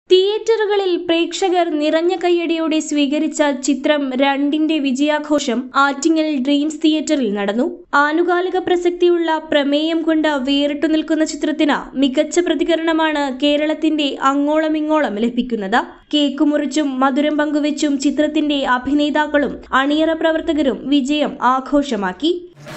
തിയേറ്ററുകളിൽ പ്രേക്ഷകർ നിറഞ്ഞ കയ്യടിയോടെ സ്വീകരിച്ച ചിത്രം രണ്ടിന്റെ വിജയാഘോഷം ആറ്റിങ്ങൽ ഡ്രീംസ് തിയേറ്ററിൽ നടന്നു ആനുകാലിക പ്രസക്തിയുള്ള പ്രമേയം കൊണ്ട് വേറിട്ടു നിൽക്കുന്ന ചിത്രത്തിന് മികച്ച പ്രതികരണമാണ് കേരളത്തിന്റെ അങ്ങോളമിങ്ങോളം ലഭിക്കുന്നത് കേക്ക് മുറിച്ചും മധുരം പങ്കുവെച്ചും ചിത്രത്തിന്റെ അഭിനേതാക്കളും അണിയറ പ്രവർത്തകരും വിജയം ആഘോഷമാക്കി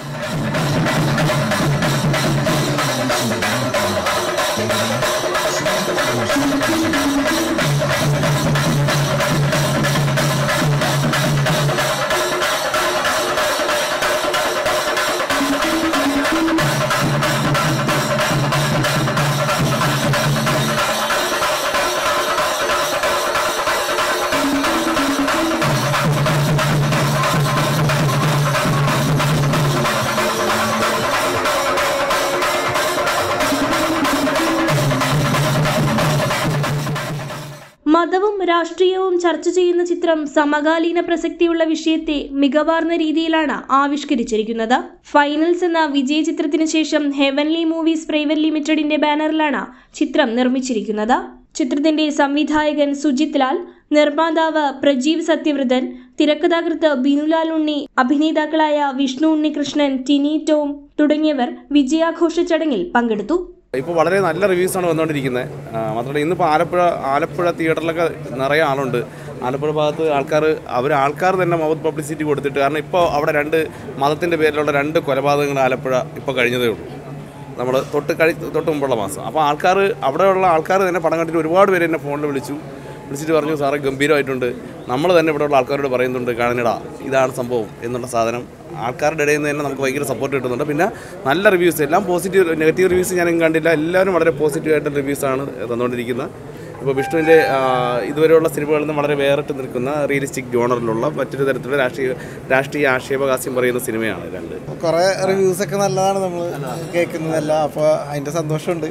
മതവും രാഷ്ട്രീയവും ചർച്ച ചെയ്യുന്ന ചിത്രം സമകാലീന പ്രസക്തിയുള്ള വിഷയത്തെ മികവാർന്ന രീതിയിലാണ് ആവിഷ്കരിച്ചിരിക്കുന്നത് ഫൈനൽസ് എന്ന വിജയ ചിത്രത്തിന് ശേഷം ഹെവൻലി മൂവീസ് പ്രൈവറ്റ് ലിമിറ്റഡിന്റെ ബാനറിലാണ് ചിത്രം നിർമ്മിച്ചിരിക്കുന്നത് ചിത്രത്തിന്റെ സംവിധായകൻ സുജിത് ലാൽ നിർമ്മാതാവ് പ്രജീവ് സത്യവ്രതൻ തിരക്കഥാകൃത്ത് ബിനുലാൽ ഉണ്ണി അഭിനേതാക്കളായ വിഷ്ണു ഉണ്ണികൃഷ്ണൻ ടിനി ടോം തുടങ്ങിയവർ വിജയാഘോഷ ചടങ്ങിൽ പങ്കെടുത്തു ഇപ്പോൾ വളരെ നല്ല റിവ്യൂസാണ് വന്നുകൊണ്ടിരിക്കുന്നത് മാത്രമല്ല ഇന്നിപ്പോൾ ആലപ്പുഴ ആലപ്പുഴ തിയേറ്ററിലൊക്കെ നിറയെ ആളുണ്ട് ആലപ്പുഴ ഭാഗത്ത് ആൾക്കാർ അവർ ആൾക്കാർ തന്നെ മൗത്ത് പബ്ലിസിറ്റി കൊടുത്തിട്ട് കാരണം ഇപ്പോൾ അവിടെ രണ്ട് മതത്തിൻ്റെ പേരിലുള്ള രണ്ട് കൊലപാതകങ്ങൾ ആലപ്പുഴ ഇപ്പോൾ കഴിഞ്ഞതേ ഉള്ളൂ നമ്മൾ തൊട്ട് കഴി തൊട്ട് മുമ്പുള്ള മാസം അപ്പോൾ ആൾക്കാർ അവിടെയുള്ള ആൾക്കാർ തന്നെ പടം കണ്ടിട്ട് ഒരുപാട് പേര് എന്നെ ഫോണിൽ വിളിച്ചു വിളിച്ചിട്ട് പറഞ്ഞു സാറേ ഗംഭീരമായിട്ടുണ്ട് നമ്മൾ തന്നെ ഇവിടെയുള്ള ആൾക്കാരോട് പറയുന്നുണ്ട് കാണണിടാ ഇതാണ് സംഭവം എന്നുള്ള സാധനം ആൾക്കാരുടെ ഇടയിൽ നിന്ന് തന്നെ നമുക്ക് ഭയങ്കര സപ്പോർട്ട് കിട്ടുന്നുണ്ട് പിന്നെ നല്ല റിവ്യൂസ് എല്ലാം പോസിറ്റീവ് നെഗറ്റീവ് റിവ്യൂസ് ഞാൻ കണ്ടില്ല എല്ലാവരും വളരെ പോസിറ്റീവ് ആയിട്ടുള്ള റിവ്യൂസാണ് തന്നുകൊണ്ടിരിക്കുന്നത് ഇപ്പോൾ വിഷ്ണുവിൻ്റെ ഇതുവരെയുള്ള സിനിമകളിൽ നിന്ന് വളരെ വേറിട്ട് നിൽക്കുന്ന റിയലിസ്റ്റിക് ജോണറിലുള്ള മറ്റൊരു തരത്തിലുള്ള രാഷ്ട്രീയ രാഷ്ട്രീയ ആക്ഷേപഹാസ്യം പറയുന്ന സിനിമയാണ് രണ്ട് കുറേ റിവ്യൂസ് ഒക്കെ നല്ലതാണ് നമ്മൾ കേൾക്കുന്നതല്ല അപ്പോൾ അതിൻ്റെ സന്തോഷമുണ്ട്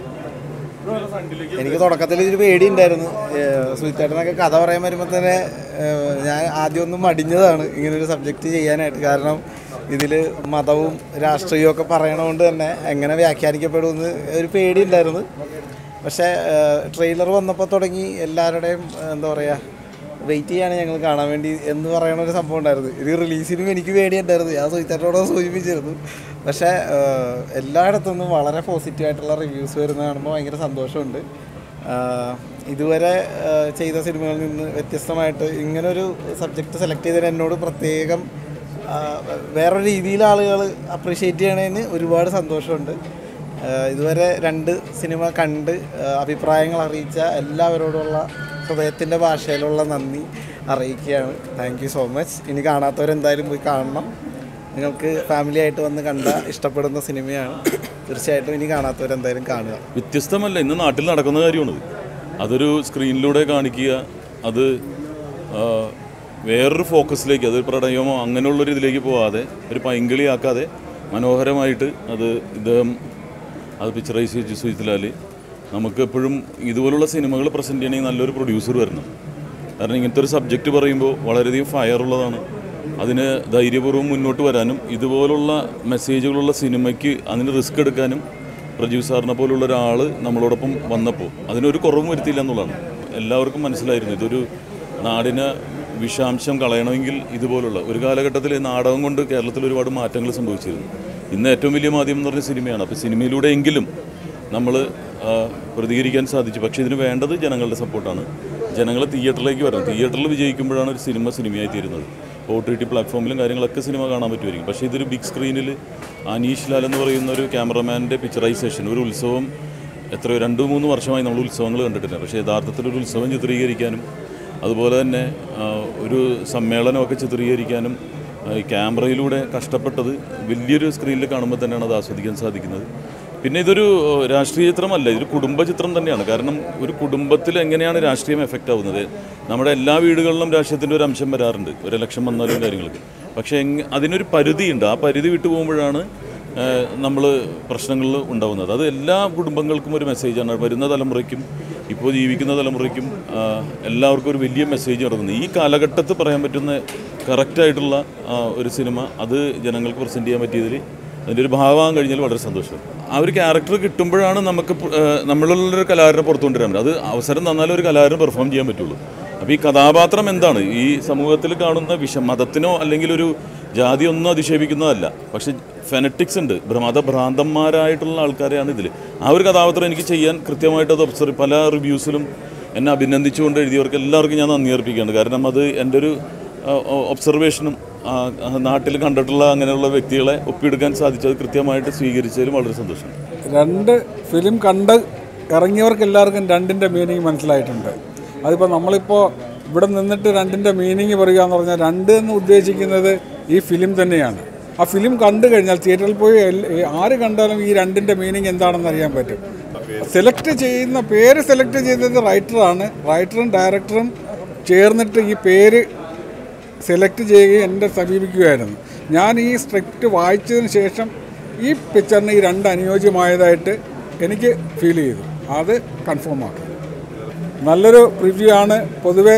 എനിക്ക് തുടക്കത്തിൽ ഒരു പേടിയുണ്ടായിരുന്നു സുഹിത്തേട്ടനൊക്കെ കഥ പറയാൻ വരുമ്പോൾ തന്നെ ഏഹ്, ഞാൻ ആദ്യം ഒന്ന് മടിഞ്ഞതാണ് ഇങ്ങനൊരു സബ്ജക്റ്റ് ചെയ്യാനായിട്ട് കാരണം ഇതിൽ മതവും രാഷ്ട്രീയവും ഒക്കെ പറയണതുകൊണ്ട് തന്നെ എങ്ങനെ വ്യാഖ്യാനിക്കപ്പെടുമെന്ന് ഒരു പേടിയുണ്ടായിരുന്നു പക്ഷേ ട്രെയിലർ വന്നപ്പോൾ തുടങ്ങി എല്ലാവരുടെയും ഏഹ്, എന്താ പറയുക വെയിറ്റ് ചെയ്യാണ് ഞങ്ങൾ കാണാൻ വേണ്ടി എന്ന് പറയണ ഒരു സംഭവം ഉണ്ടായിരുന്നു ഇത് റിലീസിനും എനിക്ക് പേടിയുണ്ടായിരുന്നു ഞാൻ സുഹിത്തേട്ടനോട് സൂചിപ്പിച്ചിരുന്നു പക്ഷേ ആഹ്, എല്ലായിടത്തു നിന്നും വളരെ പോസിറ്റീവ് ആയിട്ടുള്ള റിവ്യൂസ് വരുന്നത് കാണുമ്പോൾ ഭയങ്കര സന്തോഷമുണ്ട് ആഹ്, ഇതുവരെ ആഹ്, ചെയ്ത സിനിമകളിൽ നിന്ന് വ്യത്യസ്തമായിട്ട് ഇങ്ങനൊരു സബ്ജക്റ്റ് സെലക്ട് ചെയ്തതിന് എന്നോട് പ്രത്യേകം ആഹ്, വേറൊരു രീതിയിൽ ആളുകൾ അപ്രീഷിയേറ്റ് ചെയ്യണതിന് ഒരുപാട് സന്തോഷമുണ്ട് ആഹ്, ഇതുവരെ രണ്ട് സിനിമ കണ്ട് ആഹ്, അഭിപ്രായങ്ങൾ അറിയിച്ച എല്ലാവരോടുള്ള ഹൃദയത്തിൻ്റെ ഭാഷയിലുള്ള നന്ദി അറിയിക്കുകയാണ് താങ്ക് യു സോ മച്ച് ഇനി കാണാത്തവരെന്തായാലും പോയി കാണണം നിങ്ങൾക്ക് ഫാമിലി ആയിട്ട് വന്ന് കണ്ട ഇഷ്ടപ്പെടുന്ന സിനിമയാണ് തീർച്ചയായിട്ടും ഇനി കാണാത്തവരെന്തായാലും കാണുക വ്യത്യസ്തമല്ല ഇന്ന് നാട്ടിൽ നടക്കുന്ന കാര്യമാണത് അതൊരു സ്ക്രീനിലൂടെ കാണിക്കുക അത് ആ, വേറൊരു ഫോക്കസിലേക്ക് അതൊരു പ്രണയമോ അങ്ങനെയുള്ളൊരു ഇതിലേക്ക് പോവാതെ ഒരു പൈങ്കിളിയാക്കാതെ മനോഹരമായിട്ട് അത് ഇദ്ദേഹം അത് പിക്ചറൈസ് ചെയ്ത് സുജിത്ലാൽ നമുക്ക് എപ്പോഴും ഇതുപോലുള്ള സിനിമകൾ പ്രസൻറ്റ് ചെയ്യണമെങ്കിൽ നല്ലൊരു പ്രൊഡ്യൂസർ വരണം കാരണം ഇങ്ങനത്തെ ഒരു സബ്ജക്റ്റ് പറയുമ്പോൾ വളരെയധികം ഫയർ ഉള്ളതാണ് അതിന് ധൈര്യപൂർവ്വം മുന്നോട്ട് വരാനും ഇതുപോലുള്ള മെസ്സേജുകളുള്ള സിനിമയ്ക്ക് അതിന് റിസ്ക് എടുക്കാനും പ്രജീവ് സാറിനെ പോലുള്ള ഒരാൾ നമ്മളോടൊപ്പം വന്നപ്പോൾ അതിനൊരു കുറവും വരുത്തിയില്ല എന്നുള്ളതാണ് എല്ലാവർക്കും മനസ്സിലായിരുന്നു ഇതൊരു നാടിന് വിഷാംശം കളയണമെങ്കിൽ ഇതുപോലുള്ള ഒരു കാലഘട്ടത്തിൽ നാടകം കൊണ്ട് കേരളത്തിൽ ഒരുപാട് മാറ്റങ്ങൾ സംഭവിച്ചിരുന്നു ഇന്ന് ഏറ്റവും വലിയ മാധ്യമം എന്ന് പറഞ്ഞ സിനിമയാണ് അപ്പോൾ സിനിമയിലൂടെയെങ്കിലും നമ്മൾ പ്രതികരിക്കാൻ സാധിച്ചു പക്ഷേ ഇതിന് വേണ്ടത് ജനങ്ങളുടെ സപ്പോർട്ടാണ് ജനങ്ങൾ തിയേറ്ററിലേക്ക് വരണം തിയേറ്ററിൽ വിജയിക്കുമ്പോഴാണ് ഒരു സിനിമ സിനിമയായി തീരുന്നത് ഒ ടി ടി പ്ലാറ്റ്ഫോമിലും കാര്യങ്ങളൊക്കെ സിനിമ കാണാൻ പറ്റുമായിരിക്കും പക്ഷേ ഇതൊരു ബിഗ് സ്ക്രീനിൽ അനീഷ് ലാൽ എന്ന് പറയുന്ന ഒരു ക്യാമറമാൻ്റെ പിക്ചറൈസേഷൻ ഒരു ഉത്സവം എത്രയോ രണ്ട് മൂന്ന് വർഷമായി നമ്മൾ ഉത്സവങ്ങൾ കണ്ടിട്ടില്ല പക്ഷേ യഥാർത്ഥത്തിൽ ഒരു ഉത്സവം ചിത്രീകരിക്കാനും അതുപോലെ തന്നെ ആ, ഒരു സമ്മേളനമൊക്കെ ചിത്രീകരിക്കാനും ആ, ഈ ക്യാമറയിലൂടെ കഷ്ടപ്പെട്ടത് വലിയൊരു സ്ക്രീനിൽ കാണുമ്പോൾ തന്നെയാണ് അത് ആസ്വദിക്കാൻ സാധിക്കുന്നത് പിന്നെ ഇതൊരു ഏഹ്, രാഷ്ട്രീയ ചിത്രമല്ല ഇതൊരു കുടുംബ ചിത്രം തന്നെയാണ് കാരണം ഒരു കുടുംബത്തിൽ എങ്ങനെയാണ് രാഷ്ട്രീയം എഫക്റ്റ് ആവുന്നത് നമ്മുടെ എല്ലാ വീടുകളിലും രാഷ്ട്രീയത്തിൻ്റെ ഒരു അംശം വരാറുണ്ട് ഒരു ഇലക്ഷൻ വന്നാലും കാര്യങ്ങൾക്ക് പക്ഷേ എങ് അതിനൊരു പരിധിയുണ്ട് ആ പരിധി വിട്ടു പോകുമ്പോഴാണ് നമ്മൾ പ്രശ്നങ്ങൾ ഉണ്ടാകുന്നത് അത് എല്ലാ കുടുംബങ്ങൾക്കും ഒരു മെസ്സേജാണ് വരുന്ന തലമുറയ്ക്കും ഇപ്പോൾ ജീവിക്കുന്ന തലമുറയ്ക്കും ആ, എല്ലാവർക്കും ഒരു വലിയ മെസ്സേജ് നടക്കുന്നത് ഈ കാലഘട്ടത്തിൽ പറയാൻ പറ്റുന്ന കറക്റ്റായിട്ടുള്ള ഒരു സിനിമ അത് ജനങ്ങൾക്ക് പ്രസൻറ്റ് ചെയ്യാൻ പറ്റിയതിൽ അതിൻ്റെ ഒരു ഭാഗമാകാൻ കഴിഞ്ഞാൽ വളരെ സന്തോഷം ആ ഒരു ക്യാരക്ടർ കിട്ടുമ്പോഴാണ് നമുക്ക് പ്- ഏഹ് നമ്മളുള്ളൊരു കലാകാരനെ പുറത്തു കൊണ്ടുവരാൻ പറ്റും അത് അവസരം തന്നാലേ ഒരു കലാകാരന് പെർഫോം ചെയ്യാൻ പറ്റുള്ളൂ അപ്പോൾ ഈ കഥാപാത്രം എന്താണ് ഈ സമൂഹത്തിൽ കാണുന്ന വിഷ മതത്തിനോ അല്ലെങ്കിൽ ഒരു ജാതി ഒന്നും അധിക്ഷേപിക്കുന്നതല്ല പക്ഷെ ഫെനറ്റിക്സ് ഉണ്ട് ഭ്ര- മതഭ്രാന്തന്മാരായിട്ടുള്ള ആൾക്കാരെയാണ് ഇതിൽ ആ ഒരു കഥാപാത്രം എനിക്ക് ചെയ്യാൻ കൃത്യമായിട്ട് അത് ഒബ്സർവ് പല റിവ്യൂസിലും എന്നെ അഭിനന്ദിച്ചുകൊണ്ട് എഴുതിയവർക്ക് എല്ലാവർക്കും ഞാൻ നന്ദി അർപ്പിക്കുകയാണ് കാരണം അത് എൻ്റെ ഒരു ഒബ്സർവേഷനും നാട്ടിൽ കണ്ടിട്ടുള്ള അങ്ങനെയുള്ള വ്യക്തികളെ ഒപ്പിയെടുക്കാൻ സാധിച്ചത് കൃത്യമായിട്ട് സ്വീകരിച്ചതിലും വളരെ സന്തോഷം രണ്ട് ഫിലിം കണ്ട് ഇറങ്ങിയവർക്ക് എല്ലാവർക്കും രണ്ടിൻ്റെ മീനിങ് മനസ്സിലായിട്ടുണ്ട് അതിപ്പോൾ നമ്മളിപ്പോൾ ഇവിടെ നിന്നിട്ട് രണ്ടിൻ്റെ മീനിങ് പറയുക എന്ന് പറഞ്ഞാൽ രണ്ട് എന്ന് ഉദ്ദേശിക്കുന്നത് ഈ ഫിലിം തന്നെയാണ് ആ ഫിലിം കണ്ടു കഴിഞ്ഞാൽ തിയേറ്ററിൽ പോയി എൽ- ആര് കണ്ടാലും ഈ രണ്ടിൻ്റെ മീനിങ് എന്താണെന്ന് അറിയാൻ പറ്റും സെലക്ട് ചെയ്യുന്ന പേര് സെലക്ട് ചെയ്തത് റൈറ്ററാണ് റൈറ്ററും ഡയറക്ടറും ചേർന്നിട്ട് ഈ പേര് സെലക്ട് ചെയ്യുകയും എന്നെ സമീപിക്കുകയായിരുന്നു ഞാൻ ഈ സ്ക്രിപ്റ്റ് വായിച്ചതിന് ശേഷം ഈ പിക്ചറിന് ഈ രണ്ട് അനുയോജ്യമായതായിട്ട് എനിക്ക് ഫീൽ ചെയ്തു അത് കൺഫേം ആക്കി നല്ലൊരു റിവ്യൂ ആണ് പൊതുവെ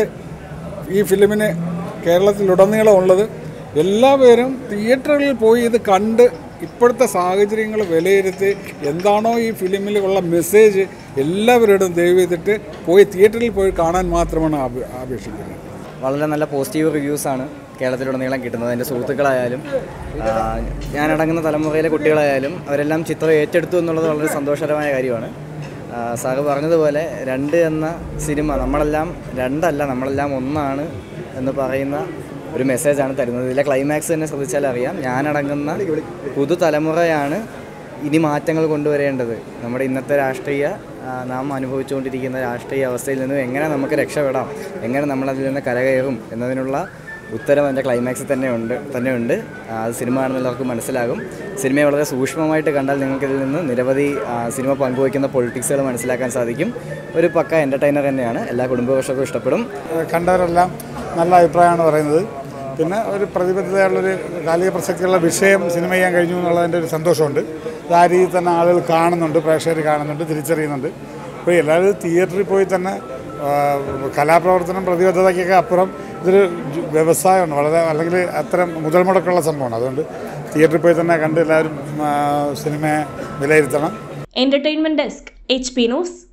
ഈ ഫിലിമിന് കേരളത്തിലുടനീളം ഉള്ളത് എല്ലാവരും തിയേറ്ററുകളിൽ പോയി ഇത് കണ്ട് ഇപ്പോഴത്തെ സാഹചര്യങ്ങൾ വിലയിരുത്തി എന്താണോ ഈ ഫിലിമിൽ ഉള്ള മെസ്സേജ് എല്ലാവരോടും ദയവ് ചെയ്തിട്ട് പോയി തിയേറ്ററിൽ പോയി കാണാൻ മാത്രമാണ് അപേ- അപേക്ഷിക്കുന്നത് വളരെ നല്ല പോസിറ്റീവ് റിവ്യൂസാണ് കേരളത്തിലുടനീളം കിട്ടുന്നത് എൻ്റെ സുഹൃത്തുക്കളായാലും ആ, ഞാനടങ്ങുന്ന തലമുറയിലെ കുട്ടികളായാലും അവരെല്ലാം ചിത്രം ഏറ്റെടുത്തു എന്നുള്ളത് വളരെ സന്തോഷകരമായ കാര്യമാണ് ആ, സാറ് പറഞ്ഞതുപോലെ രണ്ട് എന്ന സിനിമ നമ്മളെല്ലാം രണ്ടല്ല നമ്മളെല്ലാം ഒന്നാണ് എന്ന് പറയുന്ന ഒരു മെസ്സേജാണ് തരുന്നത് ഇതിലെ ക്ലൈമാക്സ് തന്നെ ശ്രദ്ധിച്ചാൽ അറിയാം ഞാനടങ്ങുന്ന പുതുതലമുറയാണ് ഇനി മാറ്റങ്ങൾ കൊണ്ടുവരേണ്ടത് നമ്മുടെ ഇന്നത്തെ രാഷ്ട്രീയ ആ, നാം അനുഭവിച്ചുകൊണ്ടിരിക്കുന്ന രാഷ്ട്രീയ അവസ്ഥയിൽ നിന്നും എങ്ങനെ നമുക്ക് രക്ഷപ്പെടാം എങ്ങനെ നമ്മളതിൽ നിന്ന് കരകയറും എന്നതിനുള്ള ഉത്തരം അതിൻ്റെ ക്ലൈമാക്സിൽ തന്നെ ഉണ്ട് തന്നെ ഉണ്ട് ആ, അത് സിനിമ ആണെന്ന് എല്ലാവർക്കും മനസ്സിലാകും സിനിമയെ വളരെ സൂക്ഷ്മമായിട്ട് കണ്ടാൽ നിങ്ങൾക്കിതിൽ നിന്ന് നിരവധി ആ, സിനിമ പങ്കുവയ്ക്കുന്ന പൊളിറ്റിക്സുകൾ മനസ്സിലാക്കാൻ സാധിക്കും ഒരു പക്ക എൻ്റർടൈനർ തന്നെയാണ് എല്ലാ കുടുംബവർഷക്കും ഇഷ്ടപ്പെടും കണ്ടവരെല്ലാം നല്ല അഭിപ്രായമാണ് പറയുന്നത് പിന്നെ ഒരു പ്രതിബദ്ധതയുള്ളൊരു കാലിക പ്രസക്തിയുള്ള വിഷയം സിനിമ ചെയ്യാൻ കഴിഞ്ഞു എന്നുള്ളതിൻ്റെ ഒരു സന്തോഷമുണ്ട് അത് ആ രീതിയിൽ തന്നെ ആളുകൾ കാണുന്നുണ്ട് പ്രേക്ഷകർ കാണുന്നുണ്ട് തിരിച്ചറിയുന്നുണ്ട് അപ്പോൾ എല്ലാവരും തിയേറ്ററിൽ പോയി തന്നെ ആ, കലാപ്രവർത്തനം പ്രതിബദ്ധതയ്ക്കൊക്കെ അപ്പുറം ഇതൊരു ജു- വ്യവസായമാണ് വളരെ അല്ലെങ്കിൽ അത്തരം മുതൽ മുടക്കുള്ള സംഭവമാണ് അതുകൊണ്ട് തിയേറ്ററിൽ പോയി തന്നെ കണ്ട് എല്ലാവരും ആ, സിനിമയെ വിലയിരുത്തണം entertainment desk H P news